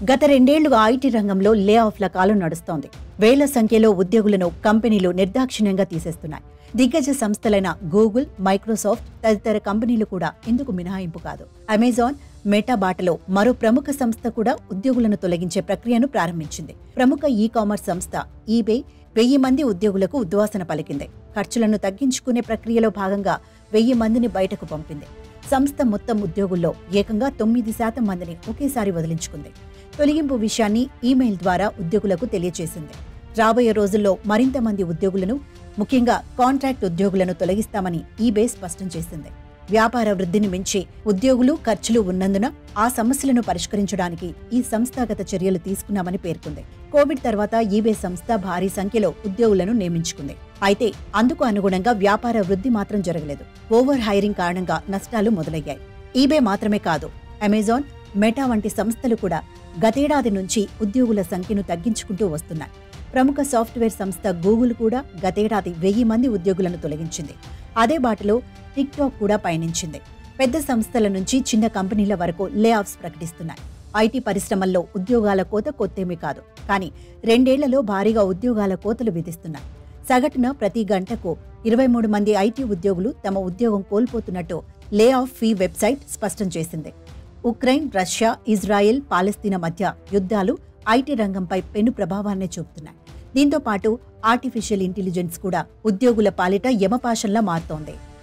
గత రెండేళ్లుగా ఐటీ రంగంలో లే ఆఫ్ల కాలం నడుస్తోంది వేల సంఖ్యలో ఉద్యోగులను కంపెనీలు నిర్దాక్షిణ్యంగా తీసేస్తున్నాయి దిగ్గజ సంస్థలైన గూగుల్ మైక్రోసాఫ్ట్ తదితర కంపెనీలు కూడా ఇందుకు మినహాయింపు కాదు అమెజాన్ మెటా బాటలో మరో ప్రముఖ సంస్థ కూడా ఉద్యోగులను తొలగించే ప్రక్రియను ప్రారంభించింది ప్రముఖ ఈ కామర్స్ సంస్థ ఈబే వెయ్యి మంది ఉద్యోగులకు ఉద్వాసన పలికింది ఖర్చులను తగ్గించుకునే ప్రక్రియలో భాగంగా వెయ్యి మందిని బయటకు పంపింది సంస్థ మొత్తం ఉద్యోగుల్లో ఏకంగా తొమ్మిది శాతం మందిని ఒకేసారి వదిలించుకుంది తొలగింపు విషయాన్ని ఈమెయిల్ ద్వారా ఉద్యోగులకు తెలియజేసింది రాబోయే రోజుల్లో మరింత మంది ఉద్యోగులను ముఖ్యంగా కాంట్రాక్ట్ ఉద్యోగులను తొలగిస్తామని ఈబే స్పష్టం చేసింది వ్యాపార వృద్ధిని మించి ఉద్యోగులు ఖర్చులు ఉన్నందున ఆ సమస్యలను పరిష్కరించడానికి ఈ సంస్థాగత చర్యలు తీసుకున్నామని పేర్కొంది కోవిడ్ తర్వాత ఈబే సంస్థ భారీ సంఖ్యలో ఉద్యోగులను నియమించుకుంది అయితే అందుకు అనుగుణంగా వ్యాపార వృద్ధి మాత్రం జరగలేదు ఓవర్ హైరింగ్ కారణంగా నష్టాలు మొదలయ్యాయి ఈబే మాత్రమే కాదు అమెజాన్ మెటా వంటి సంస్థలు కూడా గతేడాది నుంచి ఉద్యోగుల సంఖ్యను తగ్గించుకుంటూ వస్తున్నాయి ప్రముఖ సాఫ్ట్వేర్ సంస్థ గూగుల్ కూడా గతేడాది వెయ్యి మంది ఉద్యోగులను తొలగించింది అదే బాటలో టిక్ టాక్ కూడా పయనించింది పెద్ద సంస్థల నుంచి చిన్న కంపెనీల వరకు లే ఆఫ్స్ ప్రకటిస్తున్నాయి ఐటీ పరిశ్రమల్లో ఉద్యోగాల కోత కొత్తేమీ కాదు కానీ రెండేళ్లలో భారీగా ఉద్యోగాల కోతలు విధిస్తున్నాయి సగటున ప్రతి గంటకు ఇరవై మూడు మంది ఐటీ ఉద్యోగులు తమ ఉద్యోగం కోల్పోతున్నట్టు లే ఆఫ్ ఫీ వెబ్సైట్ స్పష్టం చేసింది ఉక్రెయిన్ రష్యా ఇజ్రాయెల్ పాలస్తీనా మధ్య యుద్ధాలు ఐటీ రంగంపై పెను ప్రభావాన్ని చూపుతున్నాయి దీంతో పాటు ఆర్టిఫిషియల్ ఇంటెలిజెన్స్ కూడా ఉద్యోగుల పాలిట యమపాశంలా మారుతోంది